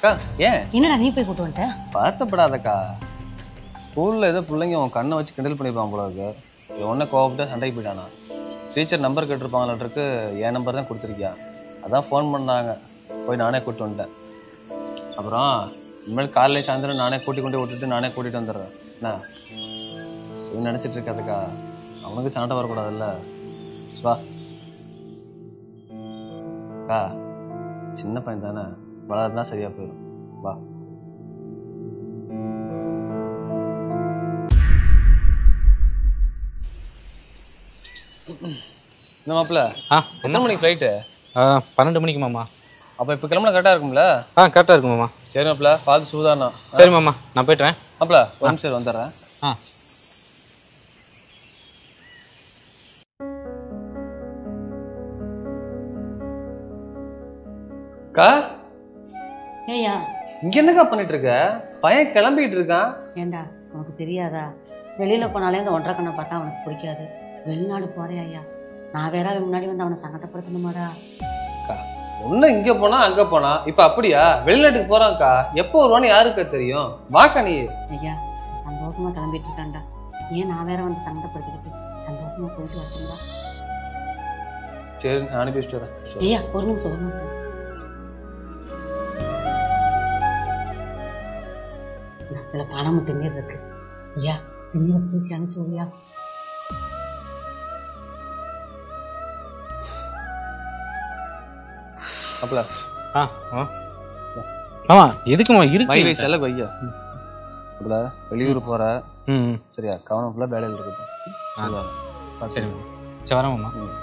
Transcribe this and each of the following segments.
அக்கா ஏன் என்னடா நீ போய் கூட்டு வந்துட்ட வருத்தப்படாதக்கா ஸ்கூலில் ஏதோ பிள்ளைங்க உன் கண்ணை வச்சு கிண்டல் பண்ணியிருப்பான் போல இருக்கு உடனே கோவப்பட்டு சண்டைக்கு போயிட்டானா டீச்சர் நம்பர் கேட்டிருப்பாங்களாட்டிருக்கு என் நம்பர் தான் கொடுத்துருக்கியா அதான் ஃபோன் பண்ணாங்க போய் நானே கூப்பிட்டு வந்துட்டேன் அப்புறம் இனிமேல் காலையில சாயந்தரம் நானே கூட்டி கொண்டு விட்டுட்டு நானே கூட்டிகிட்டு வந்துடுறேன் என்ன இது நினச்சிட்டு இருக்காதுக்கா அவனுக்கு சண்டை வரக்கூடாதுல்ல வா அக்கா சின்ன பையன் தானே வளர்னா சரியா போயிடும் வா இந்த மாப்பிள்ள ஆ எத்தனை மணிக்கு ஃப்ளைட்டு ஆ பன்னெண்டு மணிக்கு மாமா அப்போ இப்போ கிளம்புனா கரெக்டாக இருக்கும்ல ஆ கரெக்டாக இருக்கு மாமா சரி மாப்பிள்ள பார்த்து சூதானா சரி மாமா நான் போய்ட்டுறேன் மாப்பிள்ள ஒரு நிமிஷம் வந்துடுறேன் ஆ அக்கா ஏய்யா இங்க என்னக்கா பண்ணிட்டு இருக்க பையன் கிளம்பிட்டு இருக்கான் ஏண்டா உனக்கு தெரியாதா வெளியில போனாலே இந்த ஒன்றரை கண்ணை பார்த்தா அவனுக்கு பிடிக்காது வெளிநாடு போறேன் ஐயா நான் வேற அவன் முன்னாடி வந்து அவனை சங்கடப்படுத்தணுமாடா அக்கா ஒண்ணு இங்க போனா அங்க போனா இப்ப அப்படியா வெளிநாட்டுக்கு போறான்க்கா எப்போ வருவான்னு யாருக்கு தெரியும் வாக்கா நீ ஐயா சந்தோஷமா கிளம்பிட்டு இருக்கான்டா ஏன் நான் வேற வந்து சங்கடப்படுத்திக்கிட்டு சந்தோஷமா போயிட்டு வரட்டும்டா சரி நான் அனுப்பி வச்சுட்டு வரேன் சரி. ஐயா ஒரு நிமிஷம் ஒரு நிமிஷம் இந்தா, இதுல பணமும் திண்ணீர் இருக்கு ஐயா திண்ணீரை பூசி அனுப்பிச்சு விடியா மாப்பிள்ள ஆ ஆ மாமா எதுக்குமா மை இருக்கு வயசு எல்லாம் வையா மாப்பிள்ள வெளியூர் போற ம் ம். சரியா கவனம் ஃபுல்லாக வேலையில் இருக்கட்டும் ஆ. சூதானம். பார்த்து சரி மாமா சரி வரேன் மாமா ம்.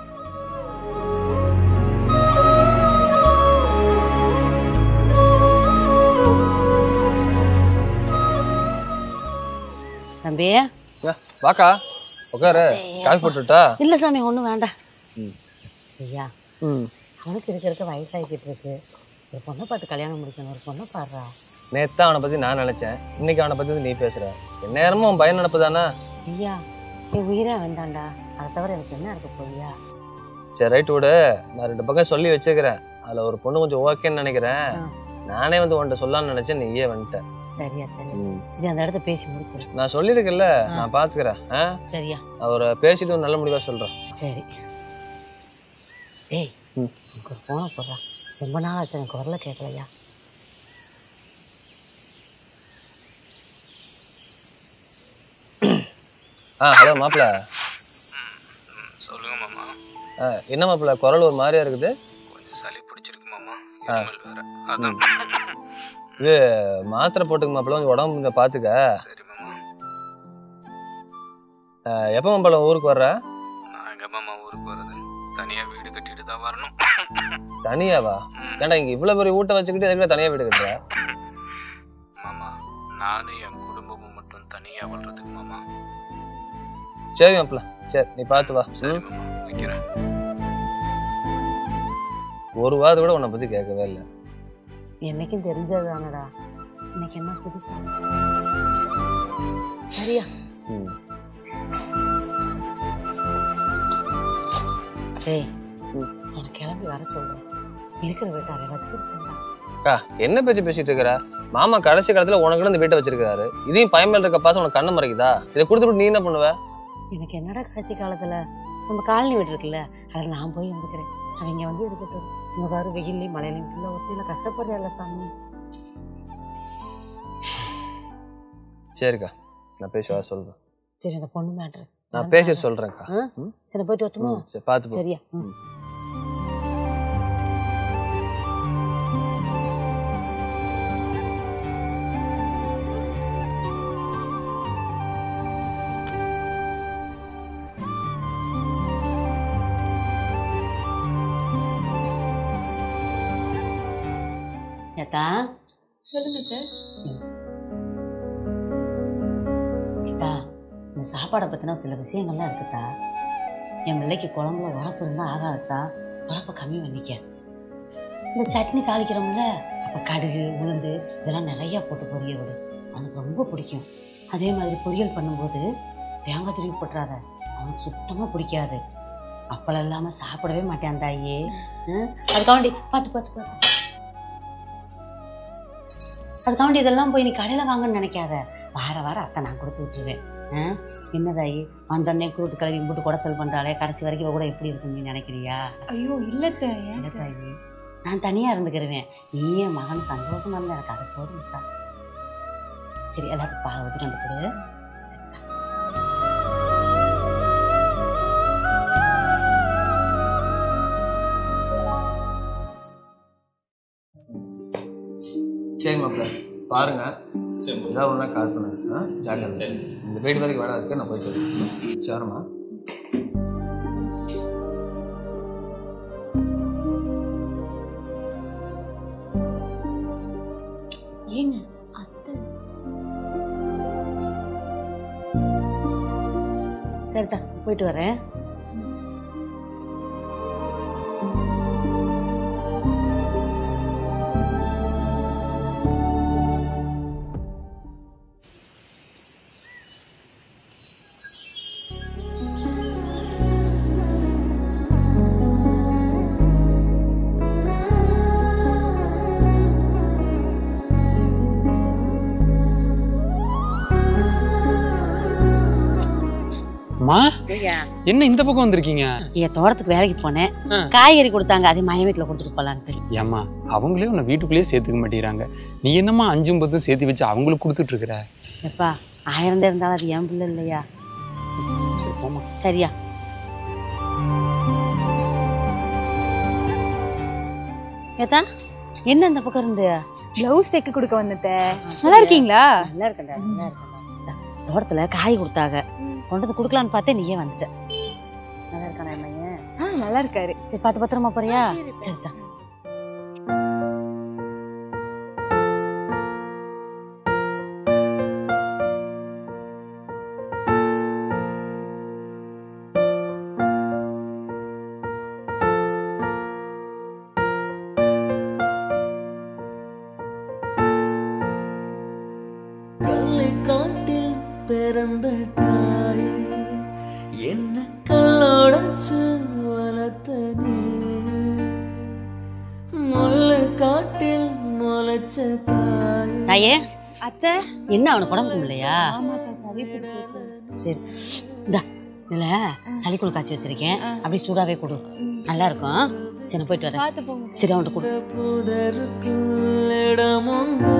தம்பி ஏ, வாக்கா உட்காரு காஃபி போட்டுட்டா இல்ல சாமி ஒண்ணும் வேண்டாம் ம். ஐயா ம் அவனுக்கு இருக்க இருக்க வயசாகிக்கிட்டு இருக்கு ஒரு பொண்ணை பார்த்து கல்யாணம் முடிக்கணும் ஒரு பொண்ணை பாடுறா நேத்தான் அவனை பத்தி நான் நினைச்சேன் இன்னைக்கு அவனை பத்தி நீ பேசுற நேரமும் உன் பையன் நினப்பு தானே ஐயா என் உயிரே வந்தான்டா அதை தவிர எனக்கு என்ன இருக்க போறியா சரி ரைட் விடு நான் ரெண்டு பக்கம் சொல்லி வச்சுக்கிறேன் அதுல ஒரு பொண்ணு கொஞ்சம் ஓகேன்னு நினைக்கிறேன் ஆ. நானே வந்து உன்கிட்ட சொல்லலாம்னு நினைச்சேன் நீயே வந்துட்ட சரியா சரி சரி அந்த இடத்த பேசி முடிச்சிரு நான் சொல்லியிருக்கேன்ல ஆ. நான் பாத்துக்கிறேன் ஆ? சரியா அவரை பேசிட்டு ஒரு நல்ல முடிவா சொல்றேன் சரி ஏய் ம். எனக்கு ஒரு ஃபோனை போடுறா ரொம்ப நாள் ஆச்சு எனக்கு வரல கேட்கலையா ஆ ஹலோ மாப்பிள்ள சொல்லுங்க மாமா ஆ, என்ன மாப்பிள்ள குரல் ஒரு மாதிரியா இருக்குது கொஞ்சம் சளி பிடிச்சிருக்கு மாமா ஆ. இருமல் வேற அதான் இது மாத்திரை போட்டுக்க மாப்பிள்ள கொஞ்சம் உடம்பு கொஞ்சம் பாத்துக்க சரி மாமா ஆ, எப்போ மாப்பிள்ள ஊருக்கு வர்ற நான் எங்க மாமா ஊருக்கு வர்றது தனியா வீடு கட்டிட்டு தான் வரணும் தனியாவா ம். ஏன்டா இங்க இவ்வளவு பெரிய வீட்டை வச்சுக்கிட்டு எதுக்கு தனியா வீடு கட்டுற மாமா நானும் என் குடும்பமும் மட்டும் தனியா வாழ்றதுக்கு மாமா சரி மாப்பிள்ள சரி நீ பார்த்து வா சரி ம்? மாமா வைக்கிறேன் ஒரு வாரத்தை கூட உன்னை பத்தி கேட்கவே இல்லை என்னைக்கும் தெரிஞ்சது தானடா இன்னைக்கு என்ன புதுசா சரியா ம். ஏய் ம். அவனை கிளம்பி வர சொல்றேன் இருக்கிற வீட்டை அதை வச்சு கொடுத்தா அக்கா என்ன பேச்சு பேசிட்டு இருக்கிற மாமா கடைசி காலத்துல உனக்கு இந்த வீட்டை வச்சிருக்காரு இதையும் பையன் மேல இருக்க பாசம் உனக்கு கண்ணு மறைக்குதா இதை கொடுத்துட்டு நீ என்ன பண்ணுவ எனக்கு என்னடா கடைசி காலத்துல நம்ம காலனி வீடு இருக்குல்ல அதில் நான் போய் இருந்துக்கிறேன் அவங்க வந்து இருக்கட்டும் இங்க பாரு வெயில்லையும் மழையிலையும் பிள்ளை ஒத்தையில கஷ்டப்படுறேன்ல சாமி சரிக்கா நான் பேசி வர சொல்றேன் சரி அந்த பொண்ணு மேட்ரு நான் பேசிட்டு சொல்றேன்க்கா ஆ? ம்? சரி போயிட்டு வரட்டுமா ம், சரி பார்த்து போ சரியா ம். ஏத்தா சொல்லுங்க அத்தை. ஏத்தா இந்த சாப்பாடை பற்றின சில விஷயங்கள்லாம் இருக்குதா என் பிள்ளைக்கு குழம்புல உரப்பு இருந்தால் ஆகாதத்தா உரப்பை கம்மி பண்ணிக்க இந்த சட்னி தாளிக்கிறோம்ல அப்போ கடுகு உளுந்து இதெல்லாம் நிறையா போட்டு பொரிய விடு அவனுக்கு ரொம்ப பிடிக்கும் அதே மாதிரி பொரியல் பண்ணும்போது தேங்காய் துருவி போட்டுறாத அவனுக்கு சுத்தமாக பிடிக்காது அப்பளம் இல்லாமல் சாப்பிடவே மாட்டேன் தாயே ம்? அதுக்காண்டி பார்த்து பார்த்து பார்த்து அதுக்காண்டி இதெல்லாம் போய் நீ கடையில் வாங்கன்னு நினைக்காத வார வாரம் அத்தை நான் கொடுத்து விட்டுருவேன் ஆ? என்னதாயி வந்தோடனே கூட்டு கிளம்பி போட்டு குடைச்சல் பண்ணுறாளே கடைசி வரைக்கும் இவ கூட எப்படி இருக்கும் நீ நினைக்கிறியா ஐயோ இல்லத்த ஏன் இல்லை தாயி நான் தனியாக இருந்துக்கிருவேன் நீ என் மகன் சந்தோஷமா இருந்தா எனக்கு அது போதும்க்கா சரி எல்லாத்துக்கும் பால் ஊற்றிட்டு வந்து கொடு சரிதா சரி மாப்பிள்ள பாருங்க ஏதாவது ஒன்றா கால் பண்ணுங்க ஆ ஜாக்கிரதை இந்த வீடு வரைக்கும் வேலை இருக்கு நான் போயிட்டு வரேன் சரிம்மா ஏங்க அத்தை சரிதா போயிட்டு வரேன் அம்மா என்ன இந்த பக்கம் வந்திருக்கீங்க என் தோட்டத்துக்கு வேலைக்கு போனேன் ஆ. காய்கறி கொடுத்தாங்க அதே மய வீட்டில் கொடுத்துட்டு போகலான்ட்டு ஏம்மா அவங்களே உன்னை வீட்டுக்குள்ளேயே சேர்த்துக்க மாட்டேங்கிறாங்க நீ என்னம்மா அஞ்சும் பத்தும் சேர்த்து வச்சு அவங்களுக்கு கொடுத்துட்டு இருக்கிற எப்பா ஆயிரம் தான் இருந்தாலும் அது என் பிள்ளை இல்லையா சரி போம்மா சரியா ஏத்தா என்ன இந்த பக்கம் இருந்து பிளவுஸ் தைக்க கொடுக்க வந்தத நல்லா இருக்கீங்களா நல்லா இருக்கேன்டா நல்லா இருக்கேன்டா தோட்டத்துல காய் கொடுத்தாங்க கொண்டு வந்து கொடுக்கலான்னு பார்த்தேன் நீயே வந்துட்ட நல்லா இருக்கானா என் பையன் ஆ நல்லா இருக்காரு சரி பார்த்து பத்திரமா போறியா சரிதான் கள்ளிக்காட்டில் பிறந்த தாயே என்ன கல்லோடச்சு வளர்த்த நீ முள்ளு காட்டில் முளைச்ச தாயே தாயே அத்தை என்ன அவனுக்கு உடம்புக்கு இல்லையா ஆமாக்கா சளி பிடிச்சிருக்கு சரி இந்தா இதுல சளி குழு காய்ச்சி வச்சிருக்கேன் அப்படியே சூடாவே கொடு நல்லா இருக்கும் சரி நான் போயிட்டு வரேன் பார்த்து போங்க சரி அவன்கிட்ட கொடு புதருக்குள் இடமுண்டு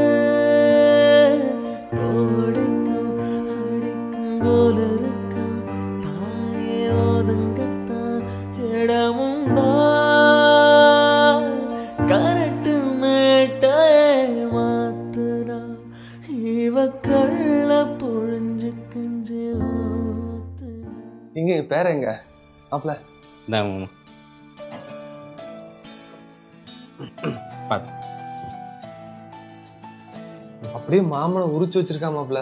கோடிக்கும் அடிக்கும் போல இருக்கும் தாயே ஒதுங்கத்தான் இடமுண்டா கரட்டு மேட்டையே மாத்துனா இவ கள்ள பொழிஞ்சு கஞ்சி ஊத்துனா இங்க என் பேர எங்க மாப்பிள்ள இந்தாங்க பார்த்து அப்படியே மாமனை உரிச்சு வச்சிருக்கா மாப்பிள்ள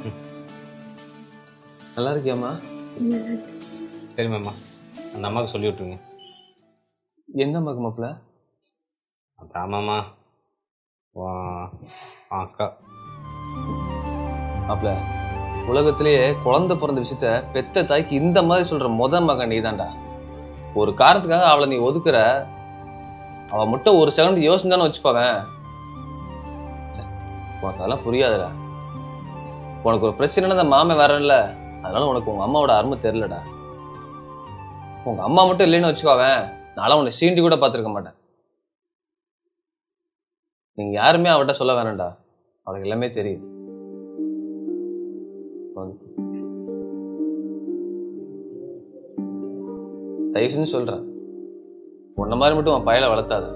நல்லா இருக்கியாம்மா சரி மாமா அந்த அம்மாவுக்கு சொல்லி விட்ருங்க எந்த அம்மாக்கு மாப்பிள்ள அது ஆமாம்மா உன் அக்கா மாப்பிள்ள உலகத்திலேயே குழந்தை பிறந்த விஷயத்த பெத்த தாய்க்கு இந்த மாதிரி சொல்ற முத மகன் நீதான்டா ஒரு காரணத்துக்காக அவளை நீ ஒதுக்குற அவ மட்டும் ஒரு செகண்ட் யோசிந்தானு வச்சுக்கோவேன் ச்சே, உனக்கு அதெல்லாம் புரியாதுடா உனக்கு ஒரு பிரச்சனைனா அந்த மாமன் வரல அதனால உனக்கு உங்க அம்மாவோட அருமை தெரிலடா உங்க அம்மா மட்டும் இல்லைன்னு வச்சுக்கோவேன் நான்லாம் உன்னை சீண்டி கூட பார்த்துருக்க மாட்டேன் நீங்க யாருமே அவட்ட சொல்ல வேணாம்டா அவளுக்கு எல்லாமே தெரியும் வந்து. தயவு செஞ்சு சொல்றேன் உன்ன மாதிரி மட்டும் உன் பயலை வளர்த்தாத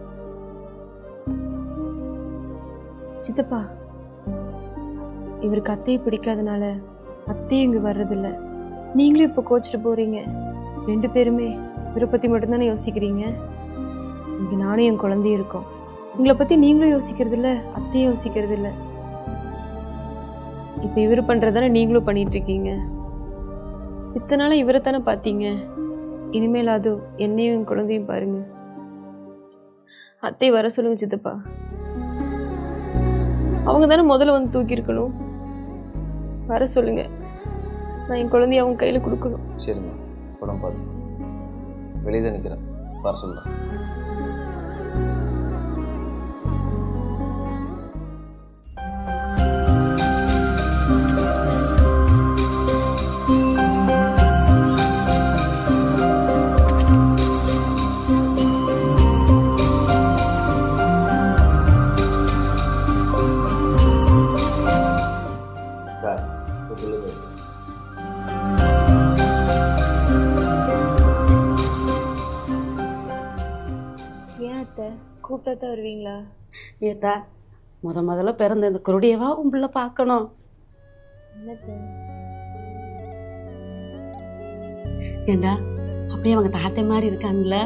சித்தப்பா இவருக்கு அத்தையை பிடிக்காதனால அத்தையும் இங்கே வர்றதில்ல நீங்களும் இப்போ கோச்சிட்டு போறீங்க ரெண்டு பேருமே இவரை பற்றி மட்டும்தானே யோசிக்கிறீங்க இங்கே நானும் என் குழந்தையும் இருக்கோம் உங்களை பற்றி நீங்களும் யோசிக்கிறது இல்ல அத்தையும் யோசிக்கிறது இல்ல இப்போ இவர் பண்ணுறதானே நீங்களும் பண்ணிட்டு இருக்கீங்க இத்தனை நாளாக இவரை தானே பார்த்தீங்க இனிமேல் அது என்னையும் என் குழந்தையும் பாருங்க அத்தை வர சொல்லுங்க சித்தப்பா அவங்க தானே முதல்ல வந்து தூக்கியிருக்கணும் வர சொல்லுங்க நான் என் குழந்தைய அவங்க கையில கொடுக்கணும் சரிம்மா உடம்பு பாரு வெளியே தான் நிற்கிறேன் வர சொல்லுறேன் கூப்பிட்டா தான் வருவீங்களா ஏத்தா முத முதல்ல பிறந்த இந்த குருடியவா உன் பிள்ளை பார்க்கணும் ஏண்டா அப்படியே அவங்க தாத்தை மாதிரி இருக்காங்கல்ல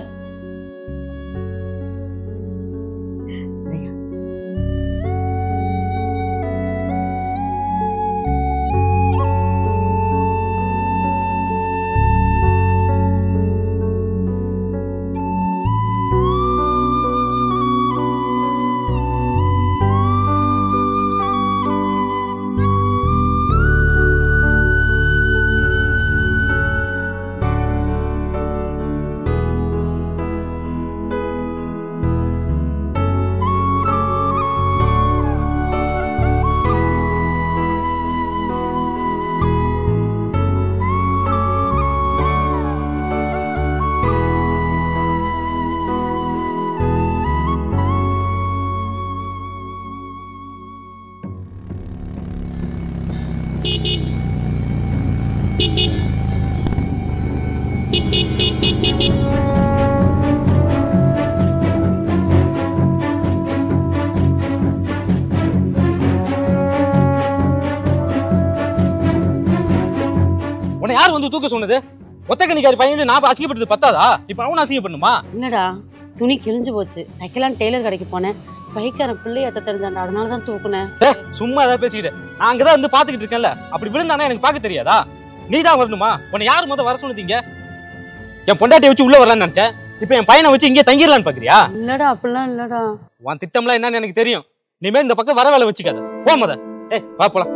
உன்னை யார் வந்து தூக்க சொன்னது ஒத்தக்கணிக்காரி பையன் நான் அசிங்கப்படுறது பத்தாதா இப்போ அவனை அசிங்க பண்ணுமா என்னடா துணி கிழிஞ்சு போச்சு தைக்கலாம் டெய்லர் கடைக்கு போனேன் பைக்காரன் பிள்ளைய எத்த தெரிஞ்சாண்டா அதனால தான் தூக்குனேன் சும்மா ஏதாவது பேசிக்கிட்டு நான் அங்கதான் வந்து பாத்துக்கிட்டு இருக்கேன்ல அப்படி விழுந்தானே எனக்கு பார்க்க தெரியாதா நீ தான் வரணுமா உன்னை யார் முத வர சொன்னதீங்க என் பொண்டாட்டியை வச்சு உள்ள வரலாம்னு நினைச்சேன் இப்போ என் பையனை வச்சு இங்கே தங்கிடலான்னு பாக்குறியா இல்லடா அப்படிலாம் இல்லடா உன் திட்டம்லாம் என்னன்னு எனக்கு தெரியும் இனிமேல் இந்த பக்கம் வர வேலை வச்சுக்காத போ முத ஏய் வா போலாம்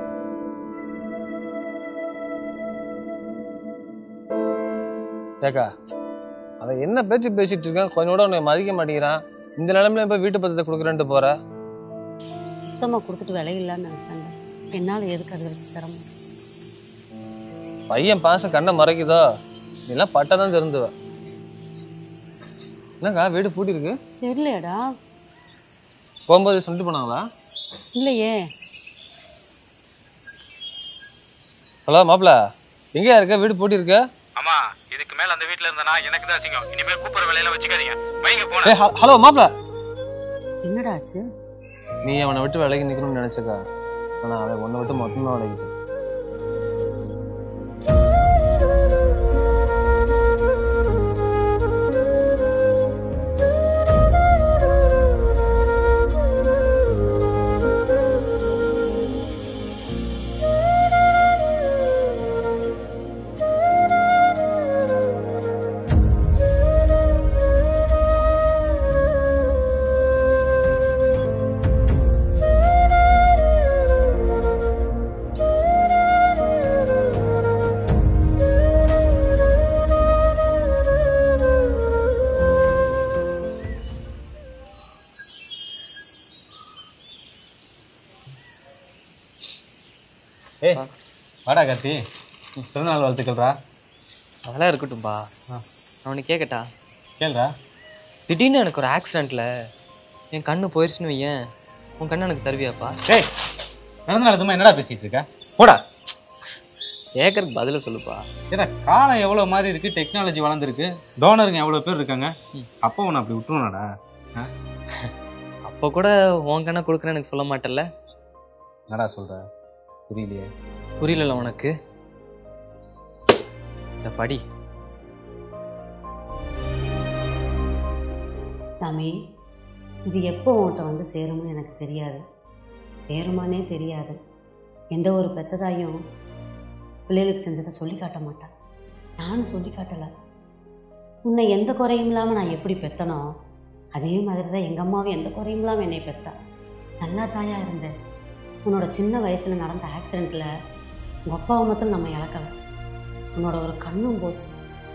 ஏக்கா அவன் என்ன பேச்சு பேசிட்டு இருக்கான் கொஞ்சம் கூட உன்னை மதிக்க மாட்டேங்கிறான் இந்த நிலைமையில போய் வீட்டு பத்திரத்தை கொடுக்குறேன்ட்டு போற சுத்தமாக கொடுத்துட்டு விலையில்லான்னு நினச்சிட்டாங்க என்னால் எதுக்கு அது வரைக்கும் சிரமம் பையன் பாசம் கண்ணை மறைக்குதோ நீலாம் பட்டா தான் தெரிந்துவ என்னக்கா வீடு பூட்டி இருக்கு தெரியலையடா போகும்போது சொல்லிட்டு போனாங்களா இல்லையே ஹலோ மாப்பிள எங்கேயா இருக்க வீடு பூட்டி இருக்க ஆமா இதுக்கு மேல அந்த வீட்ல இருந்தனா எனக்கு தான் அசிங்கம் இனிமேல் கூப்பிடுற வேலையில வச்சுக்காதீங்க வைங்க போன ஏ ஹலோ மாப்பிள என்னடா ஆச்சு நீ அவனை விட்டு விலகி நிக்கணும்னு நினைச்சக்கா ஆனா அவன் உன்னை விட்டு மொத்தமா விலகிட்டு ஏய் வாடா கார்த்தி பிறந்தநாள் வாழ்த்துக்கள்ரா அதெல்லாம் இருக்கட்டும்பா நான் உனக்கு கேட்கட்டா கேளுடா திடீர்னு எனக்கு ஒரு ஆக்சிடெண்ட்டில் என் கண்ணு போயிடுச்சுன்னு வையேன் உன் கண்ணு எனக்கு தருவியாப்பா ஏய் பிறந்தநாள் எதுவுமே என்னடா பேசிட்டு இருக்க போடா கேட்கறதுக்கு பதில சொல்லுப்பா ஏடா காலம் எவ்வளோ மாதிரி இருக்கு டெக்னாலஜி வளர்ந்துருக்கு டோனருங்க எவ்வளோ பேர் இருக்காங்க அப்போ உன்னை அப்படி விட்டுருவானடா அப்போ கூட உன் கண்ணை கொடுக்குறேன்னு எனக்கு சொல்ல மாட்டேல்ல என்னடா சொல்ற புரியலையே புரியல உனக்கு இந்த படி சாமி இது எப்போ உன்கிட்ட வந்து சேரும்னு எனக்கு தெரியாது சேருமானே தெரியாது எந்த ஒரு பெத்ததாயும் பிள்ளைகளுக்கு செஞ்சதை சொல்லி காட்ட மாட்டான் நானும் சொல்லி காட்டலை உன்னை எந்த குறையும் இல்லாமல் நான் எப்படி பெத்தனோ அதே மாதிரி தான் எங்கள் அம்மாவும் எந்த குறையும் இல்லாமல் என்னை பெத்தா நல்லா தாயா இருந்தேன் உன்னோட சின்ன வயசில் நடந்த ஆக்சிடெண்ட்டில் உங்கள் அப்பாவை மட்டும் நம்ம இழக்கலை உன்னோட ஒரு கண்ணும் போச்சு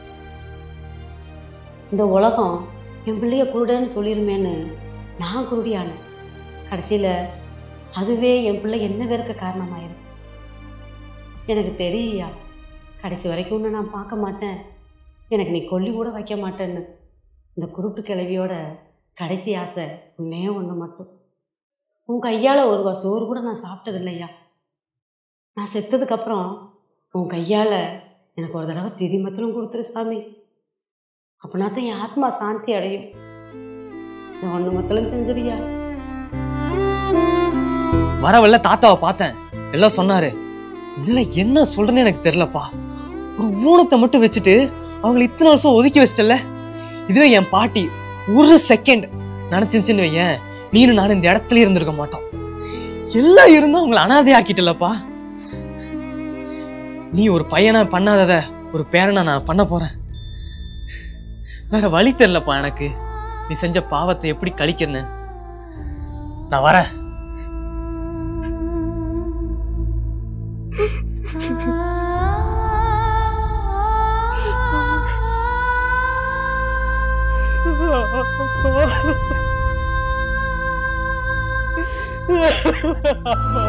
இந்த உலகம் என் பிள்ளைய குருடன்னு சொல்லிருமேன்னு நான் குருடியானேன் கடைசியில் அதுவே என் பிள்ளை என்ன வெறுக்க காரணமாயிருச்சு எனக்கு தெரியா கடைசி வரைக்கும் உன்னை நான் பார்க்க மாட்டேன் எனக்கு நீ கொல்லி கூட வைக்க மாட்டேன்னு இந்த குருட்டு கிழவியோட கடைசி ஆசை ஒன்னே ஒன்று மட்டும் உன் கையால் ஒரு வா சோறு கூட நான் சாப்பிட்டது இல்லையா நான் செத்ததுக்கப்புறம் உன் கையால் எனக்கு ஒரு தடவை திதி மத்திரம் கொடுத்துரு சாமி அப்படின்னா தான் என் ஆத்மா சாந்தி அடையும் நான் ஒன்று மத்தளம் செஞ்சிருக்கியா வரவல்ல தாத்தாவை பார்த்தேன் எல்லாம் சொன்னாரு உள்ள என்ன சொல்றேன்னு எனக்கு தெரியலப்பா ஒரு ஊனத்தை மட்டும் வச்சுட்டு அவங்களை இத்தனை வருஷம் ஒதுக்கி வச்சிட்டல இதுவே என் பாட்டி ஒரு செகண்ட் நினைச்சிருச்சுன்னு வையேன் நீனும் நானும் இந்த இடத்துல இருந்திருக்க மாட்டோம் எல்லாம் இருந்தும் அவங்களை அனாதை ஆக்கிட்டலப்பா நீ ஒரு பையனா பண்ணாதத ஒரு பேரனா நான் பண்ண போறேன் வேற வழி தெரியலப்பா எனக்கு நீ செஞ்ச பாவத்தை எப்படி கழிக்கிறேன்னு நான் வரேன் அம்மா